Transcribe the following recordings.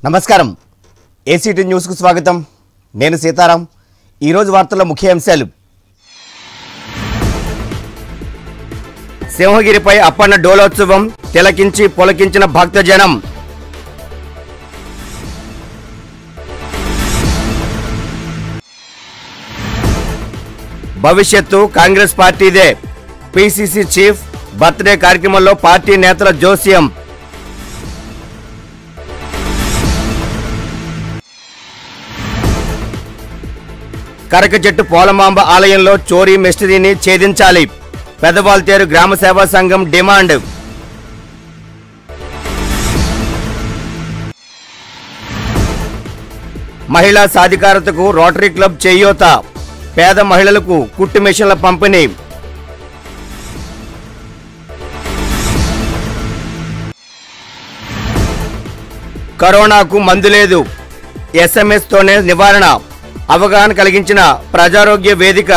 నమస్కారం ఏసీటీ న్యూస్కు స్వాగతం నేను సీతారాం ఈరోజు వార్తల ముఖ్య అంశాలు సింహగిరిపై అప్పన్న డోలోత్సవం తిలకించి పొలకించిన భక్తజనం భవిష్యత్తు కాంగ్రెస్ పార్టీదే పిసిసి చీఫ్ బర్త్డే కార్యక్రమంలో పార్టీ నేతల జోస్యం కరక చెట్టు పోలమాంబ ఆలయంలో చోరీ మిస్టరీని ఛేదించాలి పెదవాల్తేరు గ్రామ సేవా సంఘం డిమాండ్ మహిళా సాధికారతకు రోటరీ క్లబ్ చేయూత పేద మహిళలకు కుట్టు మిషన్ల పంపిణీ కరోనాకు మందు లేదు ఎస్ఎంఎస్తోనే నివారణ అవగాహన కలిగించిన ప్రజారోగ్య వేదిక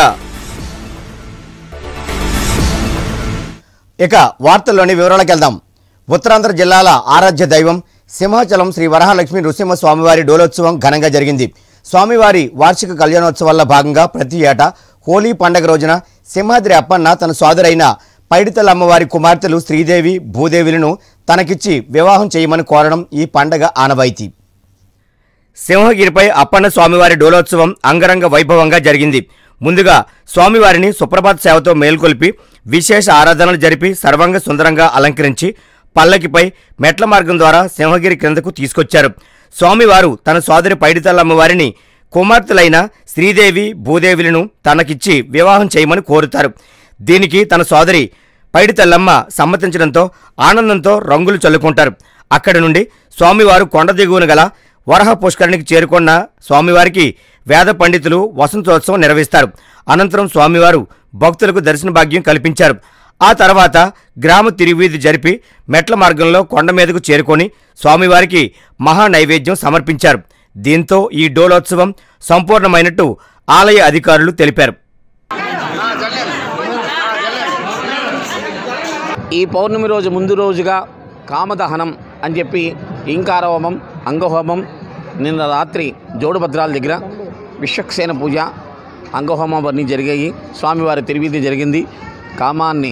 ఇక వార్తల్లోని వివరాలకు వెళ్దాం ఉత్తరాంధ్ర జిల్లాల ఆరాధ్య దైవం సింహాచలం శ్రీ వరహాలక్ష్మి నృసింహ స్వామివారి డోలోత్సవం ఘనంగా జరిగింది స్వామివారి వార్షిక కళ్యాణోత్సవాల్లో భాగంగా ప్రతి ఏటా హోలీ పండగ రోజున సింహాద్రి అప్పన్న తన సోదరైన పైడితల అమ్మవారి కుమార్తెలు శ్రీదేవి భూదేవిలను తనకిచ్చి వివాహం చేయమని కోరడం ఈ పండగ ఆనవాయితీ సింహగిరిపై అప్పన్న స్వామివారి డోలోత్సవం అంగరంగ వైభవంగా జరిగింది ముందుగా స్వామివారిని సుప్రభాత సేవతో మేల్కొల్పి విశేష ఆరాధనలు జరిపి సర్వంగ సుందరంగా అలంకరించి పల్లకిపై మెట్ల మార్గం ద్వారా సింహగిరి క్రిందకు తీసుకొచ్చారు స్వామివారు తన సోదరి పైడితల్లమ్మవారిని కుమార్తెలైన శ్రీదేవి భూదేవిలను తనకిచ్చి వివాహం చేయమని కోరుతారు దీనికి తన సోదరి పైడితల్లమ్మ సమ్మతించడంతో ఆనందంతో రంగులు చల్లుకుంటారు అక్కడి నుండి స్వామివారు కొండ దిగువన గల వరహ పుష్కరిణికి చేరుకున్న స్వామివారికి వేద పండితులు వసంతోత్సవం నిర్వహిస్తారు అనంతరం స్వామివారు భక్తులకు దర్శన భాగ్యం కల్పించారు ఆ తర్వాత గ్రామ తిరువీధి జరిపి మెట్ల మార్గంలో కొండ మీదకు చేరుకొని స్వామివారికి మహా నైవేద్యం సమర్పించారు దీంతో ఈ డోలోత్సవం సంపూర్ణమైనట్టు ఆలయ అధికారులు తెలిపారు ఈ పౌర్ణమి రోజు ముందు రోజుగా కామదహనం అని చెప్పి ఇంకారహోమం అంగహోమం నిన్న రాత్రి జోడుభద్రాల దగ్గర విశ్వక్సేన పూజ అంగహోమం అవన్నీ జరిగాయి స్వామివారి తిరువీధి జరిగింది కామాన్ని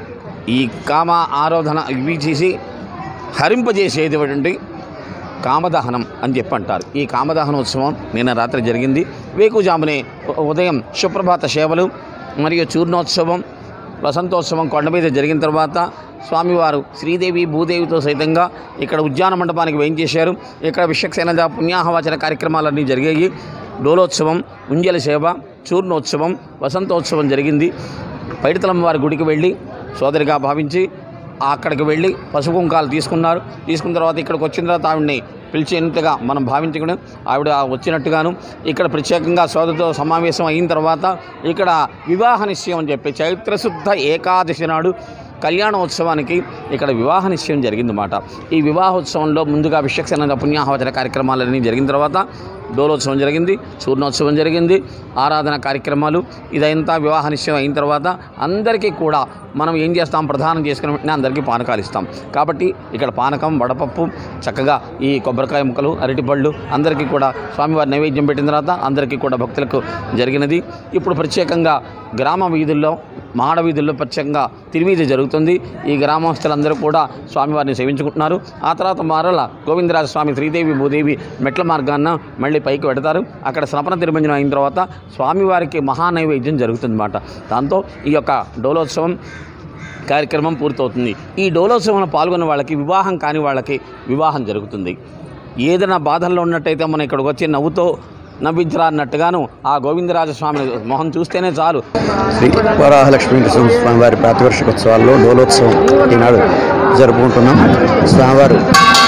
ఈ కామ ఆరాధన ఇవి చేసి హరింపజేసేటువంటి కామదహనం అని చెప్పి అంటారు ఈ కామదహనోత్సవం నిన్న రాత్రి జరిగింది వేకుజామునే ఉ- ఉదయం సుప్రభాత సేవలు మరియు చూర్ణోత్సవం వసంతోత్సవం కొండ మీద జరిగిన తర్వాత స్వామివారు శ్రీదేవి భూదేవితో సైతంగా ఇక్కడ ఉద్యాన మండపానికి వేయించేశారు ఇక్కడ విశ్వక్సేన పుణ్యాహవాచన కార్యక్రమాలన్నీ జరిగాయి డోలోత్సవం ఉంజల సేవ చూర్ణోత్సవం వసంతోత్సవం జరిగింది పైడితలమ్మ వారి గుడికి వెళ్ళి సోదరిగా భావించి అక్కడికి వెళ్ళి పసుపు కుంకాలు తీసుకున్నారు తీసుకున్న తర్వాత ఇక్కడికి వచ్చిన తర్వాత ఆవిడని పిలిచేంతగా మనం భావించుకుని ఆవిడ వచ్చినట్టుగాను ఇక్కడ ప్రత్యేకంగా సోదరితో సమావేశం అయిన తర్వాత ఇక్కడ వివాహ నిశ్చయం అని చెప్పి చైత్రశుద్ధ ఏకాదశి నాడు కళ్యాణోత్సవానికి ఇక్కడ వివాహ నిశ్చయం జరిగిందన్నమాట ఈ వివాహోత్సవంలో ముందుగా విశ్వక్సేన పుణ్యాహవచన కార్యక్రమాలన్నీ జరిగిన తర్వాత డోలోత్సవం జరిగింది చూర్ణోత్సవం జరిగింది ఆరాధన కార్యక్రమాలు ఇదంతా వివాహ నిశ్చయం అయిన తర్వాత అందరికీ కూడా మనం ఏం చేస్తాం ప్రధానం చేసుకున్న వెంటనే అందరికీ పానకాలు ఇస్తాం కాబట్టి ఇక్కడ పానకం వడపప్పు చక్కగా ఈ కొబ్బరికాయ ముక్కలు అరటిపళ్ళు అందరికీ కూడా స్వామివారి నైవేద్యం పెట్టిన తర్వాత అందరికీ కూడా భక్తులకు జరిగినది ఇప్పుడు ప్రత్యేకంగా గ్రామ వీధుల్లో మాడ వీధుల్లో ప్రత్యేకంగా తిరువీధి జరుగుతుంది ఈ గ్రామస్తులందరూ కూడా స్వామివారిని సేవించుకుంటున్నారు ఆ తర్వాత మరల గోవిందరాజ స్వామి శ్రీదేవి భూదేవి మెట్ల మార్గాన్న మళ్ళీ పైకి పెడతారు అక్కడ స్నపన తిరుమంజనం అయిన తర్వాత స్వామివారికి మహానైవేద్యం జరుగుతుందన్నమాట దాంతో ఈ యొక్క డోలోత్సవం కార్యక్రమం పూర్తవుతుంది ఈ డోలోత్సవంలో పాల్గొన్న వాళ్ళకి వివాహం కాని వాళ్ళకి వివాహం జరుగుతుంది ఏదైనా బాధల్లో ఉన్నట్టయితే మనం ఇక్కడికి వచ్చి నవ్వుతో నవ్వించరా అన్నట్టుగాను ఆ గోవిందరాజస్వామి మొహం చూస్తేనే చాలు శ్రీ వరాహలక్ష్మీ స్వామి వారి ప్రాతివర్షికోత్సవాల్లో డోలోత్సవం ఈనాడు జరుపుకుంటున్నాం స్వామివారు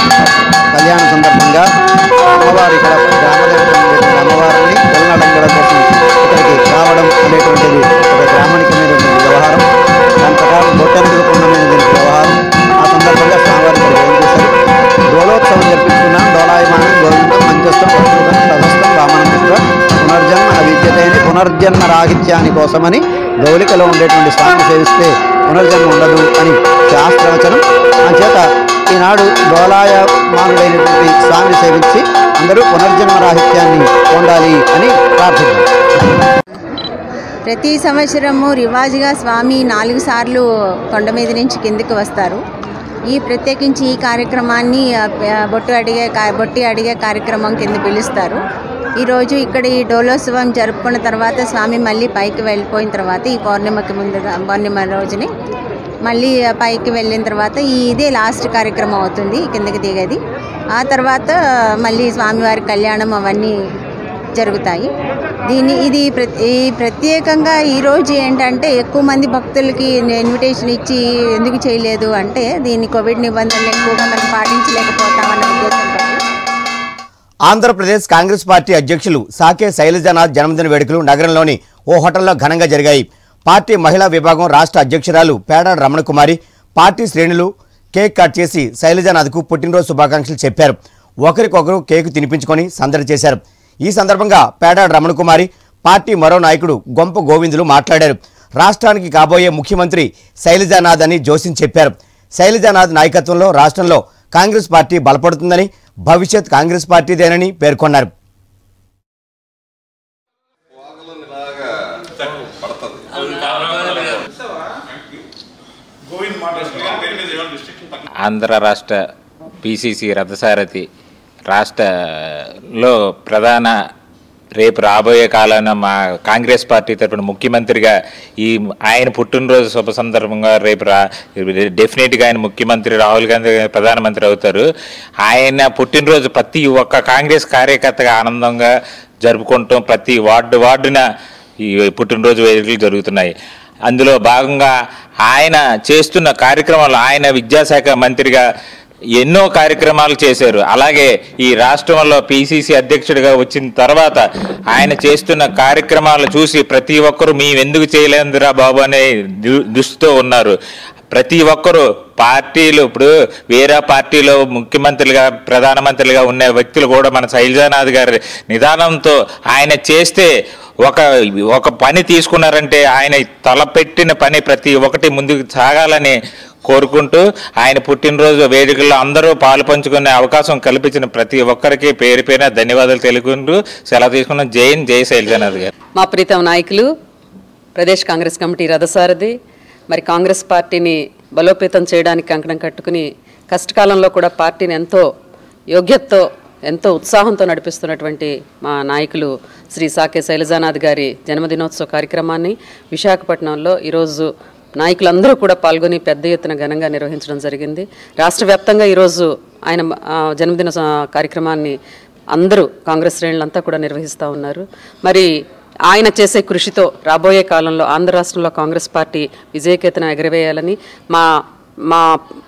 కళ్యాణ సందర్భంగా అమ్మవారి ఇక్కడ గ్రామదేవత ఉన్నటువంటి అమ్మవారిని కొలనడంగడం కోసం ఇక్కడికి రావడం అనేటువంటిది ఒక గ్రామానికి మీద వ్యవహారం దాని ప్రకారం బొట్టెందుకుండా మీద దీనికి వ్యవహారం ఆ సందర్భంగా స్వామివారి ఇక్కడ ఏం చేశారు డోలోత్సవం జరిపించుకున్నాం డోలాయమానం గోవిందం మంచస్థం ప్రస్తుతం తదస్థం వామనమిత్ర పునర్జన్మ విద్యతేని పునర్జన్మ రాహిత్యాని కోసమని గౌలికలో ఉండేటువంటి స్వామిని సేవిస్తే పునర్జన్మ ఉండదు అని శాస్త్రవచనం ఆ చేత ఈనాడు డోలాయమానుడైనటువంటి స్వామిని సేవించి అందరూ పునర్జన్మ రాహిత్యాన్ని పొందాలి అని ప్రార్థిద్దాం ప్రతి సంవత్సరము రివాజ్గా స్వామి నాలుగు సార్లు కొండ మీద నుంచి కిందికి వస్తారు ఈ ప్రత్యేకించి ఈ కార్యక్రమాన్ని ఆ, ప- బొట్టు అడిగే కా- బొట్టి అడిగే కార్యక్రమం కింద పిలుస్తారు ఈరోజు ఇక్కడ ఈ డోలోత్సవం జరుపుకున్న తర్వాత స్వామి మళ్ళీ పైకి వెళ్ళిపోయిన తర్వాత ఈ పౌర్ణిమకి ముందుగా పౌర్ణిమ రోజుని మళ్ళీ పైకి వెళ్ళిన తర్వాత ఈ ఇదే లాస్ట్ కార్యక్రమం అవుతుంది కిందకి దిగేది ఆ తర్వాత మళ్ళీ స్వామివారి కళ్యాణం అవన్నీ జరుగుతాయి దీని ఇది ప్ర- ఈ ప్రత్యేకంగా ఈరోజు ఏంటంటే ఎక్కువ మంది భక్తులకి ఇన్విటేషన్ ఇచ్చి ఎందుకు చేయలేదు అంటే దీని కోవిడ్ నిబంధనలు ఎక్కువగా మనం పాటించలేకపోతామన్న ఉద్దేశంతో ఆంధ్రప్రదేశ్ కాంగ్రెస్ పార్టీ అధ్యక్షులు సాకే శైలజానాథ్ జన్మదిన వేడుకలు నగరంలోని ఓ హోటల్లో ఘనంగా జరిగాయి పార్టీ మహిళా విభాగం రాష్ట్ర అధ్యక్షురాలు పేడాడ రమణకుమారి పార్టీ శ్రేణులు కేక్ కట్ చేసి శైలజానాథ్కు పుట్టినరోజు శుభాకాంక్షలు చెప్పారు ఒకరికొకరు కేకు తినిపించుకొని సందడి చేశారు ఈ సందర్భంగా పేడాడ రమణకుమారి పార్టీ మరో నాయకుడు గొంప గోవిందులు మాట్లాడారు రాష్ట్రానికి కాబోయే ముఖ్యమంత్రి శైలజానాథ్ అని జోసిన్ చెప్పారు శైలజానాథ్ నాయకత్వంలో రాష్ట్రంలో కాంగ్రెస్ పార్టీ బలపడుతుందని భవిష్యత్ కాంగ్రెస్ పార్టీదేనని పేర్కొన్నారు ఆంధ్ర రాష్ట్ర పిసిసి రథసారథి రాష్ట్రలో ప్రధాన రేపు రాబోయే కాలాన మా కాంగ్రెస్ పార్టీ తరపున ముఖ్యమంత్రిగా ఈ ఆయన పుట్టినరోజు శుభ సందర్భంగా రేపు రా డెఫినెట్గా ఆయన ముఖ్యమంత్రి రాహుల్ గాంధీ గారు ప్రధానమంత్రి అవుతారు ఆయన పుట్టినరోజు ప్రతి ఒక్క కాంగ్రెస్ కార్యకర్తగా ఆనందంగా జరుపుకుంటాం ప్రతి వార్డు వార్డున ఈ పుట్టినరోజు వేడుకలు జరుగుతున్నాయి అందులో భాగంగా ఆయన చేస్తున్న కార్యక్రమాలు ఆయన విద్యాశాఖ మంత్రిగా ఎన్నో కార్యక్రమాలు చేశారు అలాగే ఈ రాష్ట్రంలో పిసిసి అధ్యక్షుడిగా వచ్చిన తర్వాత ఆయన చేస్తున్న కార్యక్రమాలు చూసి ప్రతి ఒక్కరూ మేము ఎందుకు చేయలేదురా బాబు అనే దు- దుస్థితితో ఉన్నారు ప్రతి ఒక్కరూ పార్టీలు ఇప్పుడు వేరే పార్టీలో ముఖ్యమంత్రులుగా ప్రధానమంత్రులుగా ఉన్న వ్యక్తులు కూడా మన శైలజానాథ్ గారి నిదానంతో ఆయన చేస్తే ఒక ఒక పని తీసుకున్నారంటే ఆయన తలపెట్టిన పని ప్రతి ఒక్కటి ముందుకు సాగాలని కోరుకుంటూ ఆయన పుట్టినరోజు వేడుకల్లో అందరూ పాలు పంచుకునే అవకాశం కల్పించిన ప్రతి ఒక్కరికి పేరు పేరున ధన్యవాదాలు తెలుపుకుంటూ సెలవు తీసుకున్న జైన్ జై శైలజానాథ్ గారు మా ప్రీతం నాయకులు ప్రదేశ్ కాంగ్రెస్ కమిటీ రథసారథి మరి కాంగ్రెస్ పార్టీని బలోపేతం చేయడానికి కంకణం కట్టుకుని కష్టకాలంలో కూడా పార్టీని ఎంతో యోగ్యతతో ఎంతో ఉత్సాహంతో నడిపిస్తున్నటువంటి మా నాయకులు శ్రీ సాకే శైలజానాథ్ గారి జన్మదినోత్సవ కార్యక్రమాన్ని విశాఖపట్నంలో ఈరోజు నాయకులందరూ కూడా పాల్గొని పెద్ద ఎత్తున ఘనంగా నిర్వహించడం జరిగింది రాష్ట్ర వ్యాప్తంగా ఈరోజు ఆయన ఆ, జన్మదిన స- కార్యక్రమాన్ని అందరూ కాంగ్రెస్ శ్రేణులంతా కూడా నిర్వహిస్తూ ఉన్నారు మరి ఆయన చేసే కృషితో రాబోయే కాలంలో ఆంధ్ర రాష్ట్రంలో కాంగ్రెస్ పార్టీ విజయకేతన ఎగరవేయాలని మా మా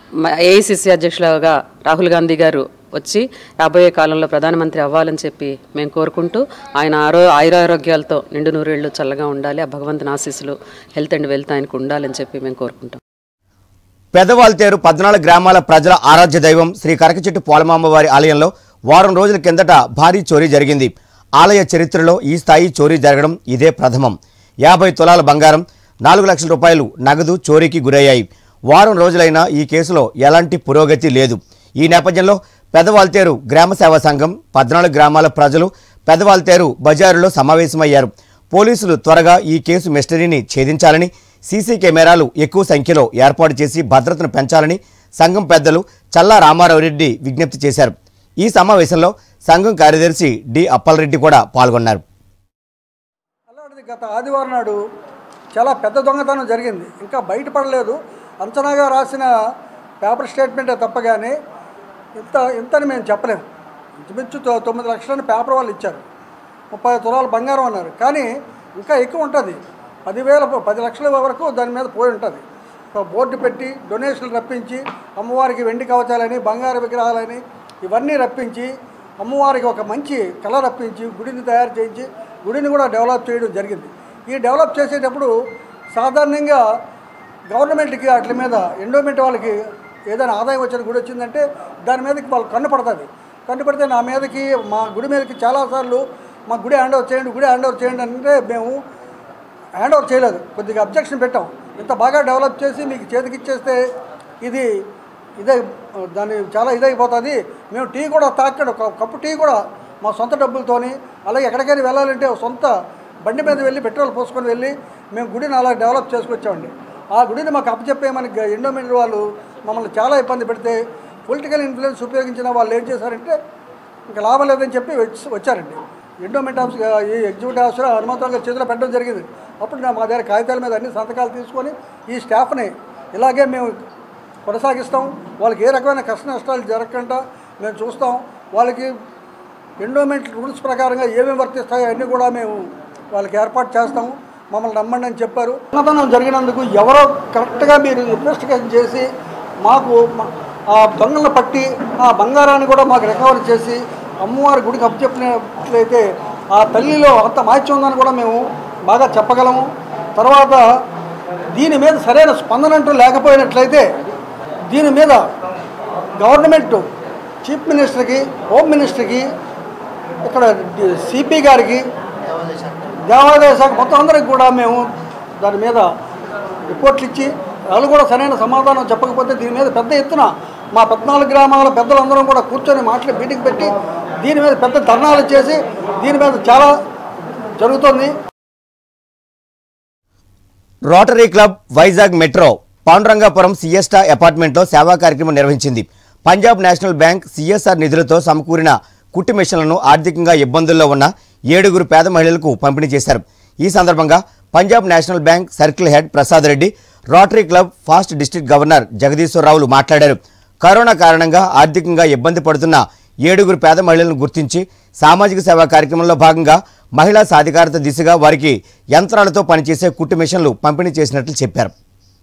ఏఐసిసి అధ్యక్షులుగా రాహుల్ గాంధీ గారు వచ్చి రాబోయే కాలంలో ప్రధానమంత్రి అవ్వాలని చెప్పి మేము కోరుకుంటూ ఆయన ఆరో ఆయురారోగ్యాలతో నిండు నూరేళ్లు చల్లగా ఉండాలి ఆ భగవంతుని ఆశీస్సులు హెల్త్ అండ్ వెల్త్ ఆయనకు ఉండాలని చెప్పి మేము కోరుకుంటాం పెదవాల్తేరు పద్నాలుగు గ్రామాల ప్రజల ఆరాధ్య దైవం శ్రీ కరకచెట్టు పోలమాంబవారి ఆలయంలో వారం రోజుల కిందట భారీ చోరీ జరిగింది ఆలయ చరిత్రలో ఈ స్థాయి చోరీ జరగడం ఇదే ప్రథమం యాభై తులాల బంగారం నాలుగు లక్షల రూపాయలు నగదు చోరీకి గురయ్యాయి వారం రోజులైనా ఈ కేసులో ఎలాంటి పురోగతి లేదు ఈ నేపథ్యంలో పెదవాల్తేరు గ్రామ సేవా సంఘం పద్నాలుగు గ్రామాల ప్రజలు పెదవాల్తేరు బజారులో సమావేశమయ్యారు పోలీసులు త్వరగా ఈ కేసు మిస్టరీని ఛేదించాలని సీసీ కెమెరాలు ఎక్కువ సంఖ్యలో ఏర్పాటు చేసి భద్రతను పెంచాలని సంఘం పెద్దలు చల్లా రామారావు రెడ్డి విజ్ఞప్తి చేశారు ఈ సమావేశంలో సంఘం కార్యదర్శి డి అప్పలరెడ్డి కూడా పాల్గొన్నారు అలాంటిది గత ఆదివారం నాడు చాలా పెద్ద దొంగతనం జరిగింది ఇంకా బయటపడలేదు అంచనాగా రాసిన పేపర్ స్టేట్మెంటే తప్ప కానీ ఇంత ఇంతని మేము చెప్పలేము ఇంచుమించు తొ- తొమ్మిది లక్షలని పేపర్ వాళ్ళు ఇచ్చారు ముప్పై తులాల బంగారం అన్నారు కానీ ఇంకా ఎక్కువ ఉంటుంది పదివేల పది లక్షల వరకు దాని మీద పోయి ఉంటుంది ఒక బోర్డు పెట్టి డొనేషన్లు రప్పించి అమ్మవారికి వెండి కవచాలని బంగారు విగ్రహాలని ఇవన్నీ రప్పించి అమ్మవారికి ఒక మంచి కళ రప్పించి గుడిని తయారు చేయించి గుడిని కూడా డెవలప్ చేయడం జరిగింది ఈ డెవలప్ చేసేటప్పుడు సాధారణంగా గవర్నమెంట్కి వాటి మీద ఎండోమెంట్ వాళ్ళకి ఏదైనా ఆదాయం వచ్చిన గుడి వచ్చిందంటే దాని మీదకి వాళ్ళు కన్ను పడుతుంది కన్ను పడితే నా మీదకి మా గుడి మీదకి చాలాసార్లు మా గుడి హ్యాండ్ ఓవర్ చేయండి గుడి హ్యాండ్ ఓవర్ చేయండి అంటే మేము హ్యాండ్ ఓవర్ చేయలేదు కొద్దిగా అబ్జెక్షన్ పెట్టాం ఇంత బాగా డెవలప్ చేసి మీకు చేతికి ఇచ్చేస్తే ఇది ఇదే దాని చాలా ఇదైపోతుంది మేము టీ కూడా తాకండి ఒక కప్పు టీ కూడా మా సొంత డబ్బులతోని అలాగే ఎక్కడికైనా వెళ్ళాలంటే ఒక సొంత బండి మీద వెళ్ళి పెట్రోల్ పోసుకొని వెళ్ళి మేము గుడిని అలా డెవలప్ చేసుకొచ్చామండి ఆ గుడిని మాకు అప్పచెప్పేయమని ఎండోమెంట్ వాళ్ళు మమ్మల్ని చాలా ఇబ్బంది పెడితే పొలిటికల్ ఇన్ఫ్లుయెన్స్ ఉపయోగించిన వాళ్ళు ఏం చేశారంటే ఇంకా లాభం లేదని చెప్పి వచ్చి వచ్చారండి ఎండోమెంట్ ఆఫీస్ ఈ ఎగ్జిక్యూటివ్ ఆఫీసర్ హనుమంతరావు గారి చేతిలో పెట్టడం జరిగింది అప్పుడు నా మా దగ్గర కాగితాల మీద అన్ని సంతకాలు తీసుకొని ఈ స్టాఫ్ని ఇలాగే మేము కొనసాగిస్తాం వాళ్ళకి ఏ రకమైన కష్ట నష్టాలు జరగకుండా మేము చూస్తాం వాళ్ళకి ఎండోమెంట్ రూల్స్ ప్రకారంగా ఏమేమి వర్తిస్తాయో అన్నీ కూడా మేము వాళ్ళకి ఏర్పాటు చేస్తాము మమ్మల్ని నమ్మండి అని చెప్పారు దొంగతనం జరిగినందుకు ఎవరో కరెక్ట్గా మీరు ఇన్వెస్టిగేషన్ చేసి మాకు మ- ఆ దొంగలను పట్టి ఆ బంగారాన్ని కూడా మాకు రికవర్ చేసి అమ్మవారి గుడికి అప్పచెప్పినట్లయితే ఆ తల్లిలో అంత మాత్యం ఉందని కూడా మేము బాగా చెప్పగలము తర్వాత దీని మీద సరైన స్పందన అంటూ లేకపోయినట్లయితే దీని మీద గవర్నమెంట్ చీఫ్ మినిస్టర్కి హోమ్ మినిస్టర్కి ఇక్కడ సిపి గారికి దేవాదాయ శాఖ మొత్తం అందరికి కూడా మేము దాని మీద రిపోర్ట్లు ఇచ్చి వాళ్ళు కూడా సరైన సమాధానం చెప్పకపోతే దీని మీద పెద్ద ఎత్తున మా పద్నాలుగు గ్రామాల పెద్దలందరం కూడా కూర్చొని మాట్లాడి మీటింగ్ పెట్టి దీని మీద పెద్ద ధర్నాలు చేసి దీని మీద చాలా జరుగుతుంది Rotary Club Vizag Metro Pandurangapuram Siesta అపార్ట్మెంట్లో సేవా కార్యక్రమం నిర్వహించింది పంజాబ్ నేషనల్ బ్యాంక్ సిఎస్ఆర్ నిధులతో సమకూరిన కుట్టి మిషన్లను ఆర్థికంగా ఇబ్బందుల్లో ఉన్న ఏడుగురు పేద మహిళలకు పంపిణీ చేశారు ఈ సందర్భంగా Punjab National Bank circle head Prasad Reddy Rotary Club past district governor జగదీశ్వరరావులు మాట్లాడారు కరోనా కారణంగా ఆర్థికంగా ఇబ్బంది పడుతున్న ఏడుగురు పేద మహిళలను గుర్తించి సామాజిక సేవా కార్యక్రమంలో భాగంగా మహిళా సాధికారత దిశగా వారికి యంత్రాలతో పనిచేసే కుట్టు మిషన్లు పంపిణీ చేసినట్లు చెప్పారు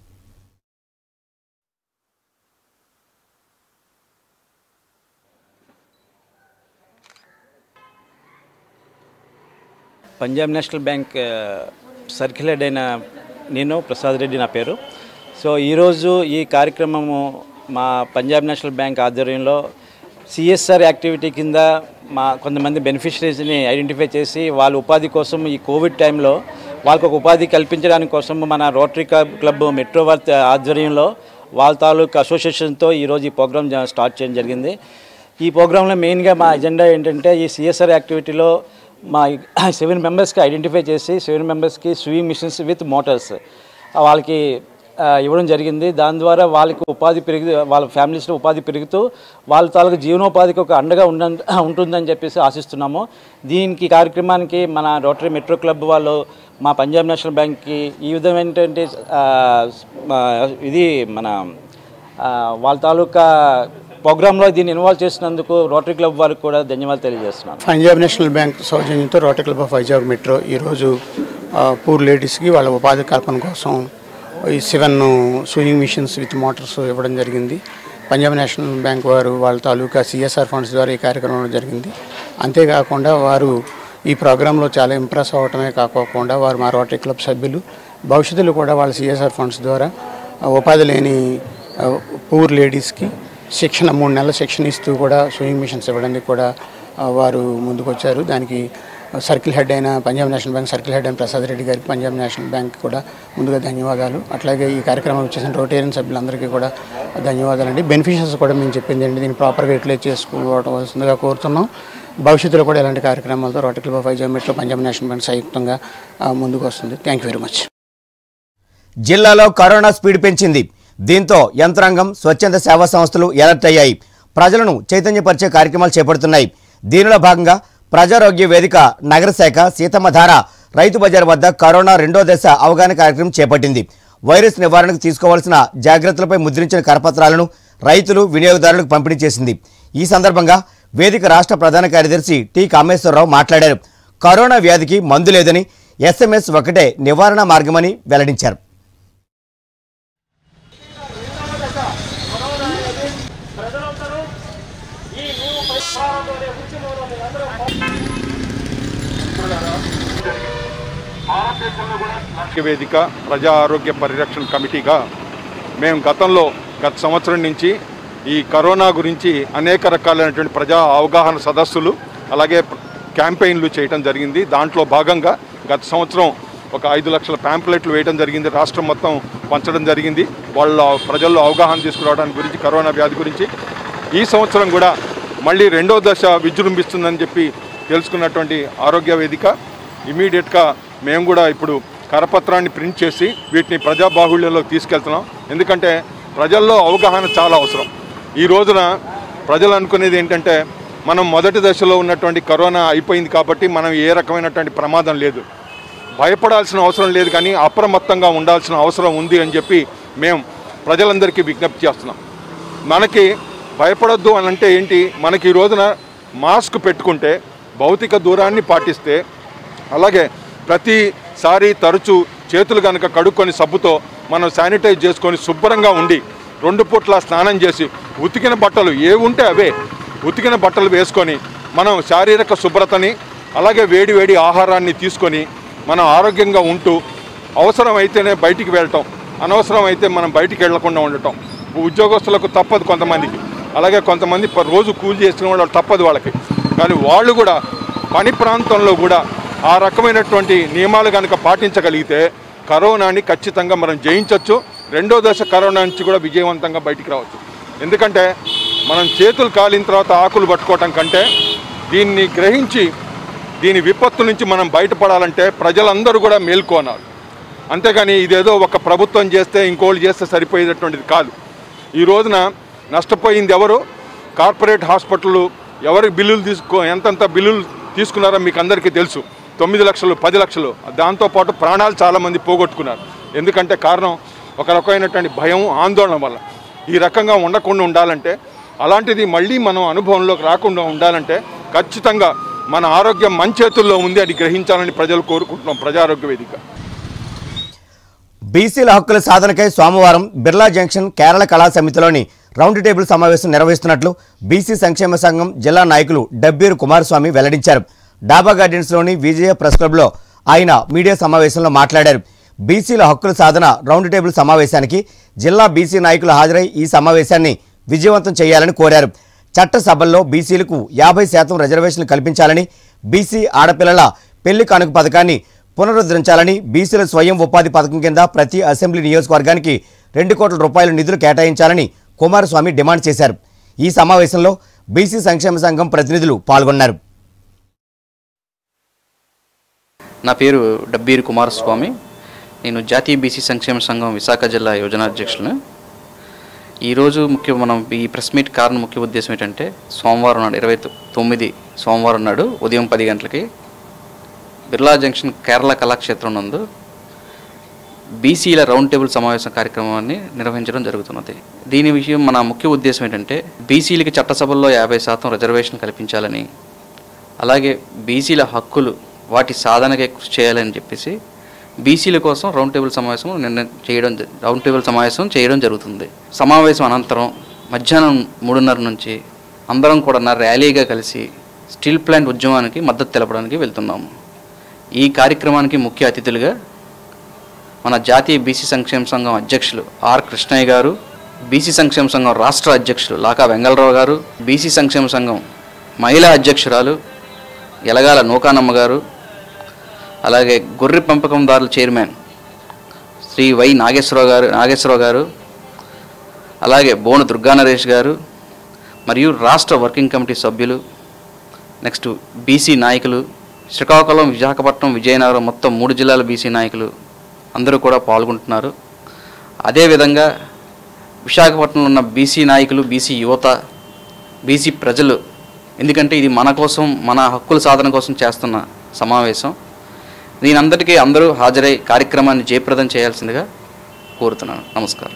పంజాబ్ నేషనల్ బ్యాంక్ ఆ, సర్కిల్ హెడ్ అయిన నేను ప్రసాద్ రెడ్డి నా పేరు సో ఈరోజు ఈ కార్యక్రమము మా పంజాబ్ నేషనల్ బ్యాంక్ ఆధ్వర్యంలో సిఎస్ఆర్ యాక్టివిటీ కింద మా కొంతమంది బెనిఫిషరీస్ని ఐడెంటిఫై చేసి వాళ్ళ ఉపాధి కోసం ఈ కోవిడ్ టైంలో వాళ్ళకు ఒక ఉపాధి కల్పించడానికి కోసం మన రోటరీ క్లబ్ క్లబ్ మెట్రోవర్త్ ఆధ్వర్యంలో వాళ్ళ తాలూకు అసోసియేషన్తో ఈరోజు ఈ ప్రోగ్రామ్ జ- స్టార్ట్ చేయడం జరిగింది ఈ ప్రోగ్రాంలో మెయిన్గా మా ఎజెండా ఏంటంటే ఈ సిఎస్ఆర్ యాక్టివిటీలో మా సెవెన్ మెంబర్స్కి ఐడెంటిఫై చేసి సెవెన్ మెంబర్స్కి స్విమ్మింగ్ మిషన్స్ విత్ మోటార్స్ వాళ్ళకి ఆ, ఇవ్వడం జరిగింది దాని ద్వారా వాళ్ళకి ఉపాధి పెరిగి వాళ్ళ ఫ్యామిలీస్లో ఉపాధి పెరుగుతూ వాళ్ళ తాలూకు జీవనోపాధికి ఒక అండగా ఉండ ఉంటుందని చెప్పేసి ఆశిస్తున్నాము దీనికి ఈ కార్యక్రమానికి మన రోటరీ మెట్రో క్లబ్ వాళ్ళు మా పంజాబ్ నేషనల్ బ్యాంక్కి ఈ విధమైనటువంటి ఆ, ఆ, ఇది మన ఆ, వాళ్ళ తాలూకా ప్రోగ్రాంలో దీన్ని ఇన్వాల్వ్ చేసినందుకు రోటరీ క్లబ్ వారికి కూడా ధన్యవాదాలు తెలియజేస్తున్నాను పంజాబ్ నేషనల్ బ్యాంక్ సౌజన్యంతో Rotary Club of Vizag Metro ఈరోజు ఆ, పూర్ లేడీస్కి వాళ్ళ ఉపాధి కల్పన కోసం ఈ seven sewing machines with motors ఇవ్వడం జరిగింది పంజాబ్ నేషనల్ బ్యాంక్ వారు వాళ్ళ తాలూకా సిఎస్ఆర్ ఫండ్స్ ద్వారా ఈ కార్యక్రమం జరిగింది అంతేకాకుండా వారు ఈ ప్రోగ్రాంలో చాలా ఇంప్రెస్ అవ్వటమే కాకోకుండా వారు మా రోటరీ క్లబ్ సభ్యులు భవిష్యత్తులో కూడా వాళ్ళ సిఎస్ఆర్ ఫండ్స్ ద్వారా ఆ, ఉపాధి లేని ఆ, పూర్ లేడీస్కి శిక్షణ మూడు నెలల శిక్షణ ఇస్తూ కూడా స్విమ్మింగ్ మిషన్స్ ఇవ్వడానికి కూడా ఆ, వారు ముందుకు వచ్చారు దానికి సర్కిల్ హెడ్ అయిన Punjab National Bank circle head అయిన ప్రసాద్ రెడ్డి గారికి పంజాబ్ నేషనల్ బ్యాంక్ కూడా ముందుగా ధన్యవాదాలు అట్లాగే ఈ కార్యక్రమం వచ్చేసిన రోటేరియన్ సభ్యులందరికీ కూడా ధన్యవాదాలండి బెనిఫిషియర్స్ కూడా మేము చెప్పింది అండి దీన్ని ప్రాపర్గా యూటిలైజ్ చేసుకోవలసిందిగా కోరుతున్నాం భవిష్యత్తులో కూడా ఇలాంటి కార్యక్రమాలతో Rotary Club of Vizag Metro Punjab National Bank సంయుక్తంగా ఆ, ముందుకు వస్తుంది థ్యాంక్ యూ వెరీ మచ్ జిల్లాలో కరోనా స్పీడ్ పెంచింది దీంతో యంత్రాంగం స్వచ్ఛంద సేవా సంస్థలు ఎలర్ట్ అయ్యాయి ప్రజలను చైతన్యపరిచే కార్యక్రమాలు చేపడుతున్నాయి దీనిలో భాగంగా ప్రజారోగ్య వేదిక నగర శాఖ సీతమ్మధార రైతు బజార్ వద్ద కరోనా రెండో దశ అవగాహన కార్యక్రమం చేపట్టింది వైరస్ నివారణకు తీసుకోవాల్సిన జాగ్రత్తలపై ముద్రించిన కరపత్రాలను రైతులు వినియోగదారులకు పంపిణీ చేసింది ఈ సందర్భంగా వేదిక రాష్ట్ర ప్రధాన కార్యదర్శి టి కామేశ్వరరావు మాట్లాడారు కరోనా వ్యాధికి మందు లేదని ఎస్ఎంఎస్ ఒకటే నివారణ మార్గమని వెల్లడించారు ఆరోగ్య వేదిక ప్రజా ఆరోగ్య పరిరక్షణ కమిటీగా మేము గతంలో గత సంవత్సరం నుంచి ఈ కరోనా గురించి అనేక రకాలైనటువంటి ప్రజా అవగాహన సదస్సులు అలాగే క్యాంపెయిన్లు చేయటం జరిగింది దాంట్లో భాగంగా గత సంవత్సరం ఒక ఐదు లక్షల ప్యాంప్లెట్లు వేయడం జరిగింది రాష్ట్రం మొత్తం పంచడం జరిగింది వాళ్ళ ప్రజల్లో అవగాహన తీసుకురావడానికి గురించి కరోనా వ్యాధి గురించి ఈ సంవత్సరం కూడా మళ్ళీ రెండో దశ విజృంభిస్తుందని చెప్పి తెలుసుకున్నటువంటి ఆరోగ్య వేదిక ఇమీడియట్గా మేము కూడా ఇప్పుడు కరపత్రాన్ని ప్రింట్ చేసి వీటిని ప్రజాబాహుళ్యంలోకి తీసుకెళ్తున్నాం ఎందుకంటే ప్రజల్లో అవగాహన చాలా అవసరం ఈ రోజున ప్రజలు అనుకునేది ఏంటంటే మనం మొదటి దశలో ఉన్నటువంటి కరోనా అయిపోయింది కాబట్టి మనం ఏ రకమైనటువంటి ప్రమాదం లేదు భయపడాల్సిన అవసరం లేదు కానీ అప్రమత్తంగా ఉండాల్సిన అవసరం ఉంది అని చెప్పి మేము ప్రజలందరికీ విజ్ఞప్తి చేస్తున్నాం మనకి భయపడొద్దు అని అంటే ఏంటి మనకి ఈ రోజున మాస్క్ పెట్టుకుంటే భౌతిక దూరాన్ని పాటిస్తే అలాగే ప్రతిసారి తరచూ చేతులు కనుక కడుక్కొని సబ్బుతో మనం శానిటైజ్ చేసుకొని శుభ్రంగా ఉండి రెండు పూట్ల స్నానం చేసి ఉతికిన బట్టలు ఏ ఉంటే అవే ఉతికిన బట్టలు వేసుకొని మనం శారీరక శుభ్రతని అలాగే వేడి వేడి ఆహారాన్ని తీసుకొని మనం ఆరోగ్యంగా ఉంటూ అవసరమైతేనే బయటికి వెళ్ళటం అనవసరం అయితే మనం బయటికి వెళ్లకుండా ఉండటం ఉద్యోగస్తులకు తప్పదు కొంతమందికి అలాగే కొంతమంది ప- రోజు కూలి చేసుకునే వాళ్ళు తప్పదు వాళ్ళకి కానీ వాళ్ళు కూడా పని ప్రాంతంలో కూడా ఆ రకమైనటువంటి నియమాలు కనుక పాటించగలిగితే కరోనాని ఖచ్చితంగా మనం జయించవచ్చు రెండో దశ కరోనా నుంచి కూడా విజయవంతంగా బయటికి రావచ్చు ఎందుకంటే మనం చేతులు కాలిన తర్వాత ఆకులు పట్టుకోవటం కంటే దీన్ని గ్రహించి దీని విపత్తు నుంచి మనం బయటపడాలంటే ప్రజలందరూ కూడా మేల్కోనాలి అంతేగాని ఇదేదో ఒక ప్రభుత్వం చేస్తే ఇంకోళ్ళు చేస్తే సరిపోయేటటువంటిది కాదు ఈ రోజున నష్టపోయింది ఎవరు కార్పొరేట్ హాస్పిటల్ ఎవరికి బిల్లులు తీసుకో ఎంతెంత బిల్లులు తీసుకున్నారో మీకు అందరికీ తెలుసు తొమ్మిది లక్షలు పది లక్షలు దాంతోపాటు ప్రాణాలు చాలామంది పోగొట్టుకున్నారు ఎందుకంటే కారణం ఒక రకమైనటువంటి భయం ఆందోళన వల్ల ఈ రకంగా ఉండకుండా ఉండాలంటే అలాంటిది మళ్ళీ మనం అనుభవంలోకి రాకుండా ఉండాలంటే ఖచ్చితంగా మన ఆరోగ్యం మన చేతుల్లో ఉంది అది గ్రహించాలని ప్రజలు కోరుకుంటున్నాం ప్రజారోగ్య వేదిక బీసీల హక్కుల సాధనకై సోమవారం బిర్లా జంక్షన్ కేరళ కళా సమితిలోని రౌండ్ టేబుల్ సమావేశం నిర్వహిస్తున్నట్లు బీసీ సంక్షేమ సంఘం జిల్లా నాయకులు డబ్బీరు కుమారస్వామి వెల్లడించారు డాబా గార్డెన్స్లోని విజయ ప్రెస్ క్లబ్లో ఆయన మీడియా సమావేశంలో మాట్లాడారు బీసీల హక్కుల సాధన రౌండ్ టేబుల్ సమావేశానికి జిల్లా బీసీ నాయకులు హాజరై ఈ సమావేశాన్ని విజయవంతం చేయాలని కోరారు చట్ట సభల్లో బీసీలకు యాభై శాతం రిజర్వేషన్లు కల్పించాలని బీసీ ఆడపిల్లల పెళ్లి కానుక పథకాన్ని పునరుద్ధరించాలని బీసీల స్వయం ఉపాధి పథకం కింద ప్రతి అసెంబ్లీ నియోజకవర్గానికి రెండు కోట్ల రూపాయల నిధులు కేటాయించాలని కుమారస్వామి డిమాండ్ చేశారు ఈ సమావేశంలో బీసీ సంక్షేమ సంఘం ప్రతినిధులు పాల్గొన్నారు నా పేరు డబ్బీరు కుమారస్వామి నేను జాతీయ బీసీ సంక్షేమ సంఘం విశాఖ జిల్లా యోజన అధ్యక్షులను ఈరోజు ముఖ్య మనం ఈ ప్రెస్ మీట్ కారణం ముఖ్య ఉద్దేశం ఏంటంటే సోమవారం నాడు ఇరవై తొ- తొమ్మిది సోమవారం నాడు ఉదయం పది గంటలకి బిర్లా జంక్షన్ కేరళ కళాక్షేత్రం నందు బీసీల రౌండ్ టేబుల్ సమావేశం కార్యక్రమాన్ని నిర్వహించడం జరుగుతున్నది దీని విషయం మన ముఖ్య ఉద్దేశం ఏంటంటే బీసీలకి చట్టసభల్లో యాభై శాతం రిజర్వేషన్ కల్పించాలని అలాగే బీసీల హక్కులు వాటి సాధనకే కృషి చేయాలని చెప్పేసి బీసీల కోసం రౌండ్ టేబుల్ సమావేశం నిర్ణయం చేయడం జ- రౌండ్ టేబుల్ సమావేశం చేయడం జరుగుతుంది సమావేశం అనంతరం మధ్యాహ్నం మూడున్నర నుంచి అందరం కూడా నా ర్యాలీగా కలిసి స్టీల్ ప్లాంట్ ఉద్యమానికి మద్దతు తెలపడానికి వెళ్తున్నాము ఈ కార్యక్రమానికి ముఖ్య అతిథులుగా మన జాతీయ బీసీ సంక్షేమ సంఘం అధ్యక్షులు ఆర్ కృష్ణయ్య గారు బీసీ సంక్షేమ సంఘం రాష్ట్ర అధ్యక్షులు లాకా వెంగళరావు గారు బీసీ సంక్షేమ సంఘం మహిళా అధ్యక్షురాలు ఎలగాల నూకానమ్మ గారు అలాగే గొర్రె పెంపకందారుల చైర్మన్ శ్రీ వై నాగేశ్వరరావు గారు నాగేశ్వరరావు గారు అలాగే బోను దుర్గా నరేష్ గారు మరియు రాష్ట్ర వర్కింగ్ కమిటీ సభ్యులు నెక్స్ట్ బీసీ నాయకులు శ్రీకాకుళం విశాఖపట్నం విజయనగరం మొత్తం మూడు జిల్లాల బీసీ నాయకులు అందరూ కూడా పాల్గొంటున్నారు అదేవిధంగా విశాఖపట్నంలో ఉన్న బీసీ నాయకులు బీసీ యువత బీసీ ప్రజలు ఎందుకంటే ఇది మన కోసం మన హక్కుల సాధన కోసం చేస్తున్న సమావేశం దీనందరికీ అందరూ హాజరై కార్యక్రమాన్ని జయప్రదం చేయాల్సిందిగా కోరుతున్నాను నమస్కారం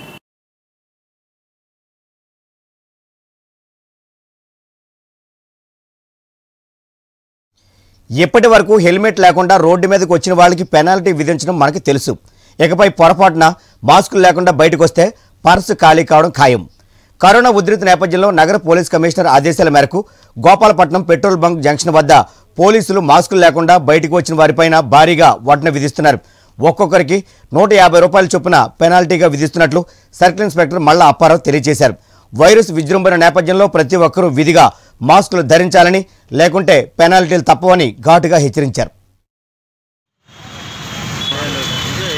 ఇప్పటి వరకు హెల్మెట్ లేకుండా రోడ్డు మీదకి వచ్చిన వాళ్ళకి పెనాల్టీ విధించడం మనకు తెలుసు ఇకపై పొరపాటున మాస్కులు లేకుండా బయటకు వస్తే పర్సు ఖాళీ కావడం ఖాయం కరోనా ఉధృతి నేపథ్యంలో నగర పోలీస్ కమిషనర్ ఆదేశాల మేరకు గోపాలపట్నం పెట్రోల్ బంక్ జంక్షన్ వద్ద పోలీసులు మాస్కులు లేకుండా బయటకు వచ్చిన వారిపైన భారీగా వడ్న విధిస్తున్నారు ఒక్కొక్కరికి నూట యాభై రూపాయల చొప్పున పెనాల్టీగా విధిస్తున్నట్లు సర్కిల్ ఇన్స్పెక్టర్ మల్లా అప్పారావు తెలియజేశారు వైరస్ విజృంభణ నేపథ్యంలో ప్రతి ఒక్కరూ విధిగా మాస్కులు ధరించాలని లేకుంటే పెనాల్టీలు తప్పవని ఘాటుగా హెచ్చరించారు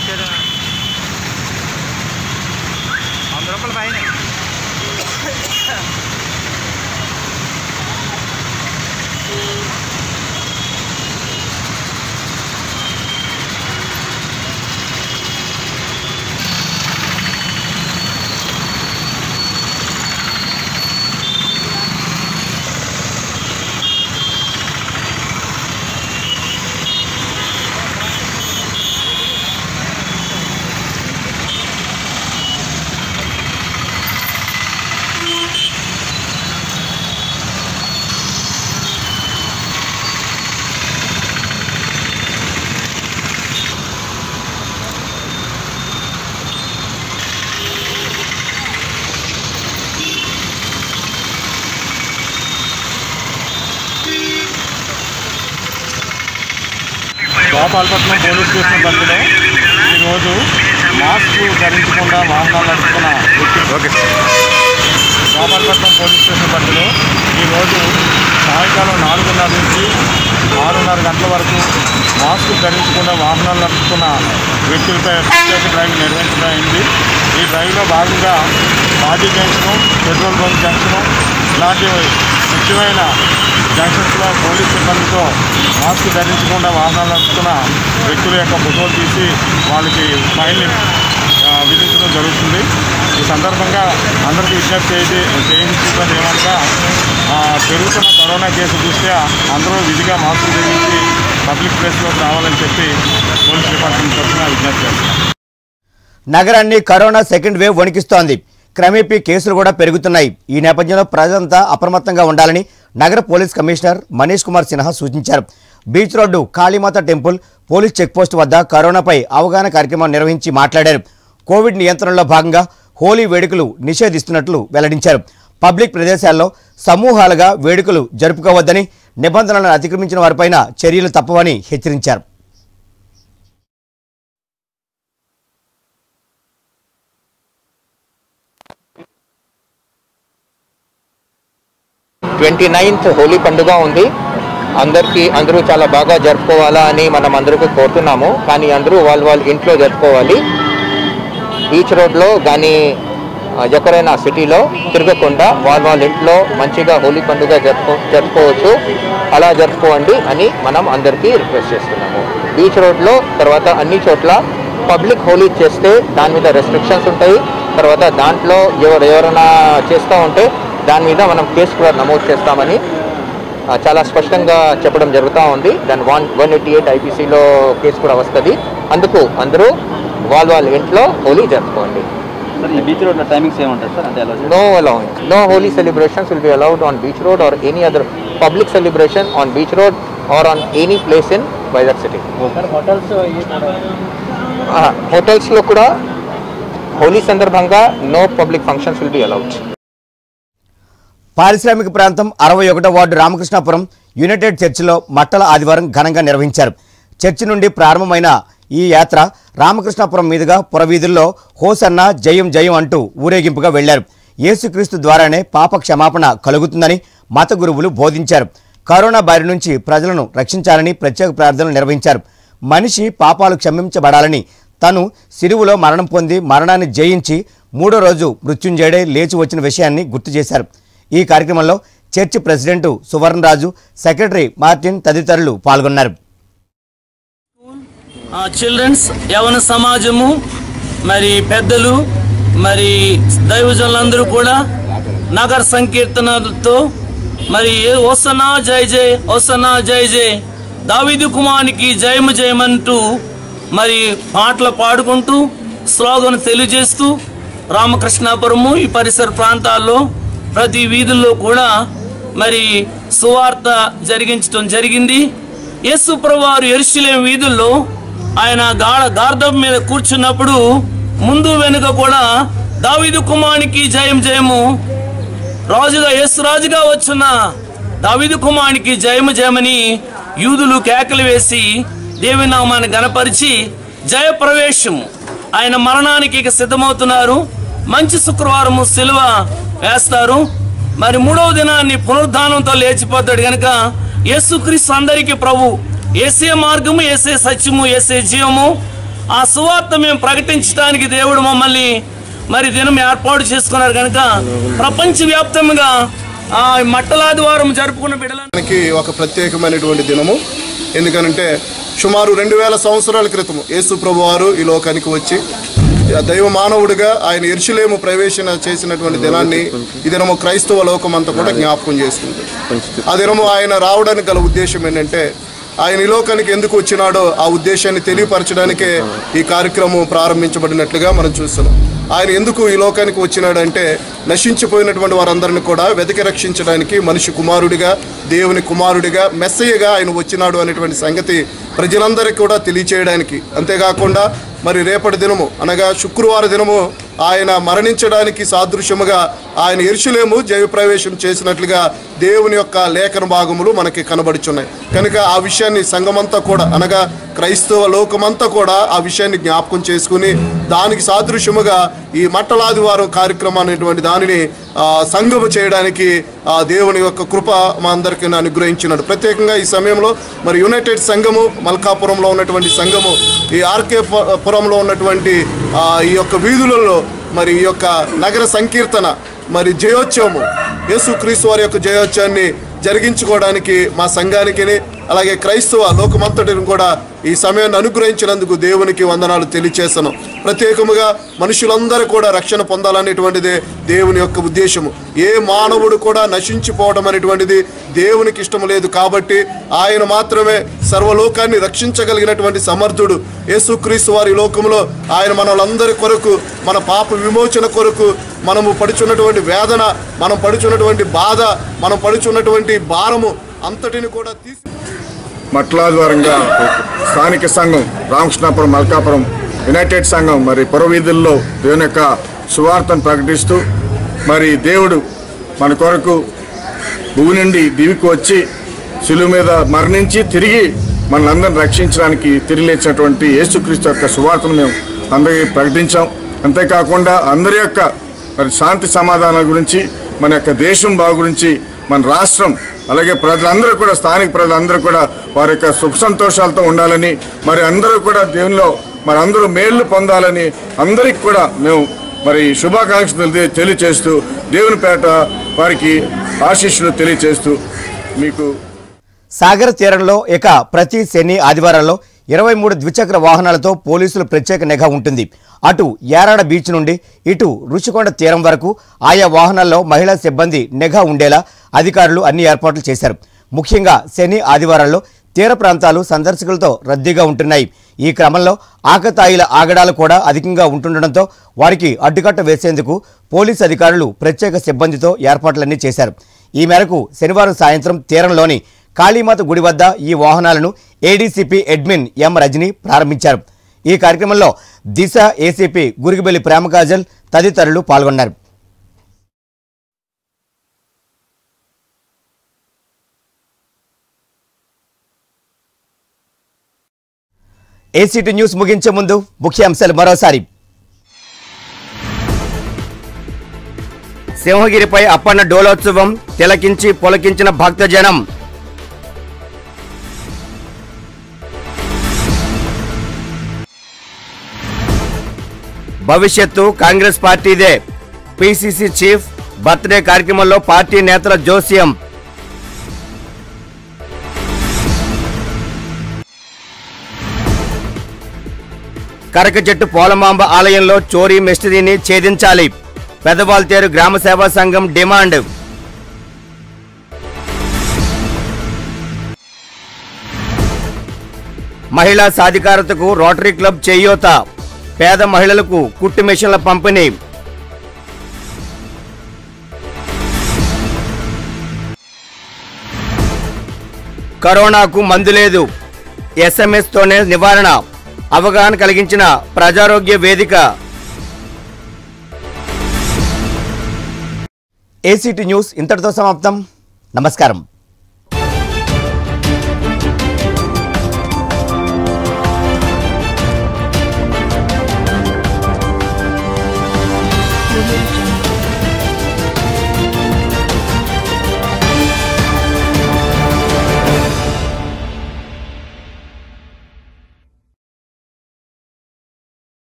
వంద రూపాయల పైన గోపాలపట్నం పోలీస్ స్టేషన్ పరిధిలో ఈరోజు మాస్క్ ధరించకుండా వాహనాలు నడుపుతున్న వ్యక్తి గోపాలపట్నం పోలీస్ స్టేషన్ పరిధిలో ఈరోజు సాయంకాలం నాలుగున్నర నుంచి ఆరున్నర గంటల వరకు మాస్క్ ధరించకుండా వాహనాలు నడుపుతున్న వ్యక్తులపై ప్రత్యేక డ్రైవ్ నిర్వహించడం అయింది ఈ డ్రైవ్లో భాగంగా బాడీ జంక్షన్ పెట్రోల్ బంక్ జంక్షన్ ఇలాంటి ముఖ్యమైన జంక్షన్స్లో పోలీస్ సిబ్బందితో మాస్క్ ధరించకుండా వాహనాలు నడుపుతున్న వ్యక్తుల యొక్క ఫోటోలు తీసి వాళ్ళకి ఫైన్ ఆ, విధించడం జరుగుతుంది ఈ సందర్భంగా అందరికీ విజ్ఞప్తి చేసి చేయించుకున్నది ఏమనగా ఆ, పెరుగుతున్న కరోనా కేసు దృష్ట్యా అందరూ విధిగా మాస్క్ ధరించి పబ్లిక్ ప్లేస్లోకి రావాలని చెప్పి పోలీస్ డిపార్ట్మెంట్ తరఫున విజ్ఞప్తి చేస్తున్నాం నగరాన్ని కరోనా సెకండ్ వేవ్ వణికిస్తోంది క్రమేపీ కేసులు కూడా పెరుగుతున్నాయి ఈ నేపథ్యంలో ప్రజలంతా అప్రమత్తంగా ఉండాలని నగర పోలీస్ కమిషనర్ మనీష్ కుమార్ సిన్హా సూచించారు beach road Kalimata temple police checkpost వద్ద కరోనాపై అవగాహన కార్యక్రమం నిర్వహించి మాట్లాడారు కోవిడ్ నియంత్రణలో భాగంగా హోలీ వేడుకలు నిషేధిస్తున్నట్లు వెల్లడించారు పబ్లిక్ ప్రదేశాల్లో సమూహాలుగా వేడుకలు జరుపుకోవద్దని నిబంధనలను అతిక్రమించిన వారిపైన చర్యలు తప్పవని హెచ్చరించారు ట్వంటీ నైన్త్ హోలీ పండుగ ఉంది అందరికీ అందరూ చాలా బాగా జరుపుకోవాలా అని మనం అందరికీ కోరుతున్నాము కానీ అందరూ వాళ్ళ వాళ్ళ ఇంట్లో జరుపుకోవాలి బీచ్ రోడ్లో కానీ ఆ, ఎక్కడైనా సిటీలో తిరగకుండా వాళ్ళ వాళ్ళ ఇంట్లో మంచిగా హోలీ పండుగ జరుపు జరుపుకోవచ్చు అలా జరుపుకోండి అని మనం అందరికీ రిక్వెస్ట్ చేస్తున్నాము బీచ్ రోడ్లో తర్వాత అన్ని చోట్ల పబ్లిక్ హోలీ చేస్తే దాని మీద రెస్ట్రిక్షన్స్ ఉంటాయి తర్వాత దాంట్లో ఎవరు ఎవరైనా చేస్తూ ఉంటే దాని మీద మనం కేసు కూడా నమోదు చేస్తామని ఆ, చాలా స్పష్టంగా చెప్పడం జరుగుతూ ఉంది దాని వన్ వన్ ఎయిటీ ఎయిట్ ఐపీసీలో కేసు కూడా వస్తుంది అందుకు అందరూ వాళ్ళ వాళ్ళ ఇంట్లో హోలీ జరుపుకోండి సార్ ఈ బీచ్ రోడ్ టైమింగ్స్ ఏముంటాయి సార్ అంటే అలా No allowance. No holy celebrations will be allowed on beach road or any other public celebration on beach road or on any place in Vizag city. Hotels హోటల్స్లో కూడా హోలీ సందర్భంగా no public functions will be allowed పారిశ్రామిక ప్రాంతం అరవై ఒకటో ward Ramakrishnapuram United చర్చిలో మట్టల ఆదివారం ఘనంగా నిర్వహించారు చర్చి నుండి ప్రారంభమైన ఈ యాత్ర రామకృష్ణాపురం మీదుగా పురవీధుల్లో హోసన్న జయం జయం అంటూ ఊరేగింపుగా వెళ్లారు యేసుక్రీస్తు ద్వారానే పాప క్షమాపణ కలుగుతుందని మత గురువులు బోధించారు కరోనా బారి నుంచి ప్రజలను రక్షించాలని ప్రత్యేక ప్రార్థనలు నిర్వహించారు మనిషి పాపాలు క్షమించబడాలని తను సిరువులో మరణం పొంది మరణాన్ని జయించి మూడో రోజు మృత్యుంజయుడే లేచి వచ్చిన విషయాన్ని గుర్తు చేశారు ఈ కార్యక్రమంలో church president Suvarnaraju secretary Martin తదితరులు పాల్గొన్నారు చిల్డ్రన్స్ యవన సమాజము మరి పెద్దలు మరి దైవజనులందరూ కూడా నగర సంకీర్తనలతో మరి ఓసనా జై జై ఓసనా జై జై దావిదు కుమానికి జయము జయమంటూ మరి పాటలు పాడుకుంటూ స్లోగన్ తెలియజేస్తూ రామకృష్ణాపురము ఈ పరిసర ప్రాంతాల్లో ప్రతి వీధుల్లో కూడా మరి సువార్త జరిగించడం జరిగింది యేసు ప్రభువారు ఎరుసలేం వీధుల్లో ఆయన గాఢ గార్ధం మీద కూర్చున్నప్పుడు ముందు వెనుక కూడా దావీదు కుమారునికి జయం జయము రాజుగా యేసు రాజుగా వచ్చిన దావీదు కుమారునికి జయము జయమని యూదులు కేకలు వేసి దేవి నామాన్ని గనపరిచి జయ ప్రవేశము ఆయన మరణానికి ఇక సిద్ధమవుతున్నారు మంచి శుక్రవారము సిలువ వేస్తారు మరి మూడవ దినాన్ని పునరుద్ధానంతో లేచిపోతాడు గనక యేసుక్రీస్తు అందరికీ ప్రభు ఏసే మార్గము ఏసే సత్యము ఏసే జీవము ఆ సువార్త మేము ప్రకటించడానికి దేవుడు మమ్మల్ని మరి దినం ఏర్పాటు చేసుకున్నారు కనుక ప్రపంచవ్యాప్తంగా ఆ మట్టలాది వారం జరుపుకున్న బిడ్డల మనకి ఒక ప్రత్యేకమైనటువంటి దినము ఎందుకనంటే సుమారు రెండు వేల సంవత్సరాల క్రితం యేసు ప్రభు వారు ఈ లోకానికి వచ్చి దైవ మానవుడిగా ఆయన ఎరుషులేము ప్రవేశన చేసినటువంటి దినాన్ని ఈ దినము క్రైస్తవ లోకం అంతా కూడా జ్ఞాపకం చేస్తుంది ఆ దినము ఆయన రావడానికి గల ఉద్దేశం ఏంటంటే ఆయన ఈ లోకానికి ఎందుకు వచ్చినాడో ఆ ఉద్దేశాన్ని తెలియపరచడానికే ఈ కార్యక్రమం ప్రారంభించబడినట్లుగా మనం చూస్తున్నాం ఆయన ఎందుకు ఈ లోకానికి వచ్చినాడంటే నశించిపోయినటువంటి వారందరిని కూడా వెతికి రక్షించడానికి మనిషి కుమారుడిగా దేవుని కుమారుడిగా మెస్సయ్యగా ఆయన వచ్చినాడు అనేటువంటి సంగతి ప్రజలందరికీ కూడా తెలియచేయడానికి అంతేకాకుండా మరి రేపటి దినము అనగా శుక్రవార దినము ఆయన మరణించడానికి సాదృశ్యముగా ఆయన ఎరుచులేము జయప్రవేశం చేసినట్లుగా దేవుని యొక్క లేఖన భాగములు మనకి కనబడుచున్నాయి కనుక ఆ విషయాన్ని సంఘమంతా కూడా అనగా క్రైస్తవ లోకమంతా కూడా ఆ విషయాన్ని జ్ఞాపకం చేసుకుని దానికి సాదృశ్యముగా ఈ మట్టలాదివారం కార్యక్రమం అనేటువంటి దానిని ఆ, సంగము చేయడానికి ఆ దేవుని యొక్క కృప మా అందరికీ అనుగ్రహించినాడు ప్రత్యేకంగా ఈ సమయంలో మరి యునైటెడ్ సంఘము మల్కాపురంలో ఉన్నటువంటి సంఘము ఈ ఆర్కే పు- పురంలో ఉన్నటువంటి ఆ, ఈ యొక్క వీధులలో మరి ఈ యొక్క నగర సంకీర్తన మరి జయోత్సవము యేసుక్రీస్తు వారి యొక్క జయోత్సవాన్ని జరిగించుకోవడానికి మా సంఘానికి అలాగే క్రైస్తవ లోకమంతటిని కూడా ఈ సమయాన్ని అనుగ్రహించినందుకు దేవునికి వందనాలు తెలియచేస్తాను ప్రత్యేకముగా మనుషులందరూ కూడా రక్షణ పొందాలనేటువంటిదే దేవుని యొక్క ఉద్దేశము ఏ మానవుడు కూడా నశించిపోవడం అనేటువంటిది దేవునికి ఇష్టం లేదు కాబట్టి ఆయన మాత్రమే సర్వలోకాన్ని రక్షించగలిగినటువంటి సమర్థుడు యేసుక్రీస్తు వారి లోకంలో ఆయన మనలందరి కొరకు మన పాప విమోచన కొరకు మనము పడుచున్నటువంటి వేదన మనం పడుచున్నటువంటి బాధ మనం పడుచున్నటువంటి భారము అంతటిని కూడా తీసి మట్లాద్వారంగా స్థానిక సంఘం రామకృష్ణాపురం మల్కాపురం యునైటెడ్ సంఘం మరి పురవీధుల్లో దేవుని యొక్క సువార్తను ప్రకటిస్తూ మరి దేవుడు మన కొరకు భూమి నుండి దివికి వచ్చి శిలువ మీద మరణించి తిరిగి మనల్ని రక్షించడానికి తిరిగి లేచినటువంటి యేసుక్రీస్తు యొక్క సువార్తను మేము అందరికీ ప్రకటించాం అంతేకాకుండా అందరి యొక్క మరి శాంతి సమాధానాల గురించి మన యొక్క దేశం బాగు గురించి మన రాష్ట్రం అలాగే ప్రజలందరూ కూడా స్థానిక ప్రజలందరూ కూడా వారి యొక్క సుఖ సంతోషాలతో ఉండాలని మరి అందరూ కూడా దేవునిలో మరి అందరూ మేళ్లు పొందాలని అందరికి కూడా మేము మరి శుభాకాంక్షలు తెలి- తెలియచేస్తూ దేవుని పేట వారికి ఆశీస్సులు తెలియచేస్తూ మీకు సాగర్ తీరంలో ఇక ప్రతి శని ఆదివారాల్లో ఇరవై మూడు ద్విచక్ర వాహనాలతో పోలీసులు ప్రత్యేక నిఘా ఉంటుంది అటు యారాడ బీచ్ నుండి ఇటు రుషికొండ తీరం వరకు ఆయా వాహనాల్లో మహిళా సిబ్బంది నిఘా ఉండేలా అధికారులు అన్ని ఏర్పాట్లు చేశారు ముఖ్యంగా శని ఆదివారాల్లో తీర ప్రాంతాలు సందర్శకులతో రద్దీగా ఉంటున్నాయి ఈ క్రమంలో ఆకతాయిల ఆగడాలు కూడా అధికంగా ఉంటుండటంతో వారికి అడ్డుకట్ట వేసేందుకు పోలీసు అధికారులు ప్రత్యేక సిబ్బందితో ఏర్పాట్లన్నీ చేశారు ఈ మేరకు శనివారం సాయంత్రం తీరంలోని కాళీమాత గుడి వద్ద ఈ వాహనాలను ఏడీసీపీ అడ్మిన్ ఎం రజని ప్రారంభించారు ఈ కార్యక్రమంలో దిశ ఏసీపీ గురిగిబెల్లి ప్రేమకాజల్ తదితరులు పాల్గొన్నారు ఏసీటీ న్యూస్ ముగించే ముందు ముఖ్యాంశాలు మరోసారి సింహగిరిపై అప్పన్న డోలోత్సవం తిలకించి పొలకించిన భక్తజనం భవిష్యత్తు కాంగ్రెస్ పార్టీదే పిసిసి చీఫ్ బర్త్డే కార్యక్రమంలో పార్టీ నేతల జోస్యం కరకచెట్టు పోలమాంబ ఆలయంలో చోరీ మిస్టరీని ఛేదించాలి పెదవాల్తేరు గ్రామ సేవా సంఘం డిమాండ్ మహిళా సాధికారతకు రోటరీ క్లబ్ చేయూత పేద మహిళలకు కుట్టు మిషన్ల పంపిణీ కరోనాకు మందు లేదు ఎస్ఎంఎస్తోనే నివారణ అవగాహన కలిగించిన ప్రజారోగ్య వేదిక ఏసీటీ న్యూస్ ఇంతటితో సమాప్తం నమస్కారం